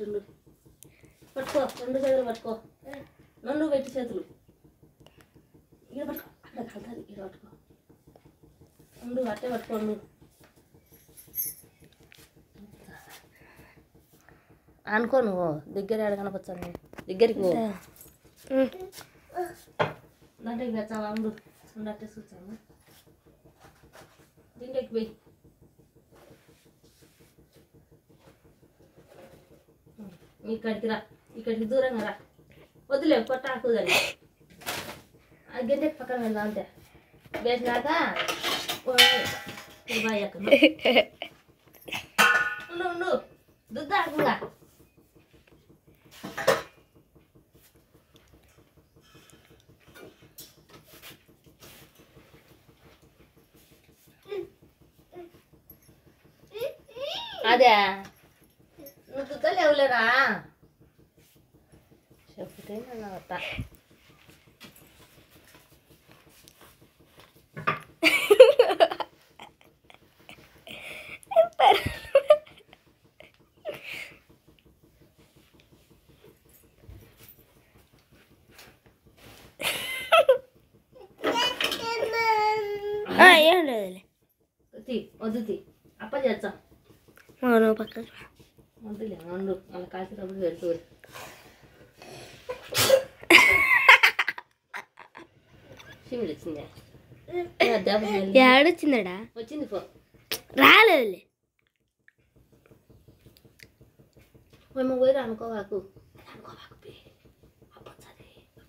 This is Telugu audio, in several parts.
పెట్టిండు పట్టుకో రెండు చేతులు పట్టుకో నన్ను పెట్టి చేతులు ఇక్కడ పట్టుకో అక్కడ కలుతుంది ఇక్కడ పట్టుకో ఉండు అట్టే పట్టుకోండు అనుకో నువ్వు దగ్గర ఆడ కనపచ్చాను దగ్గరికి పో దాంట్లోకి తెచ్చాను ఉండు ఉండు అట్టే చూచాను దీంట్లోకి పోయి ఇక్కడికి రా ఇక్కడికి దూరంగా రా వదిలే కొట్టాకు దాన్ని ఆ గంటకి పక్కన వెళ్దాం అంతే వేసినాక బాయ్ అక్క ఉండు ఉండు దుద్దు ఆడకుండా అదే నువ్వు దుద్దలేవులేరా చెప్తే నన్ను అట్ట ఏం లేదులే తీ వద్దు తీ అప్ప చేస్తాం అవును పక్కన వద్దులే వండు మళ్ళీ కాసేటప్పుడు పెడుతూ సిమిడి వచ్చిందే దెబ్బ తగిలింది. ఏడొచ్చిందడా వచ్చింది పో రాలేదులే మేము పోయి అనుకోవాకు అనుకోవాకు పే అప్పొచ్చది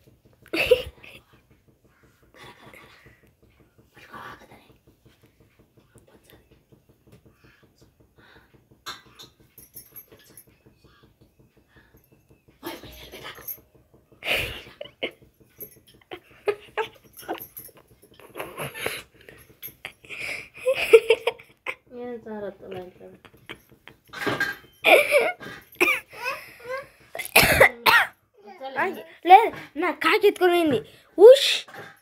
పట్టుకోవాకదని అప్పొచ్చది పోయి పోయి నిలబెట్టాకు ఏం సార్ వస్తున్నా ఇంకా లేదు నా కాకి ఎత్తుకొని పోయింది ఉష్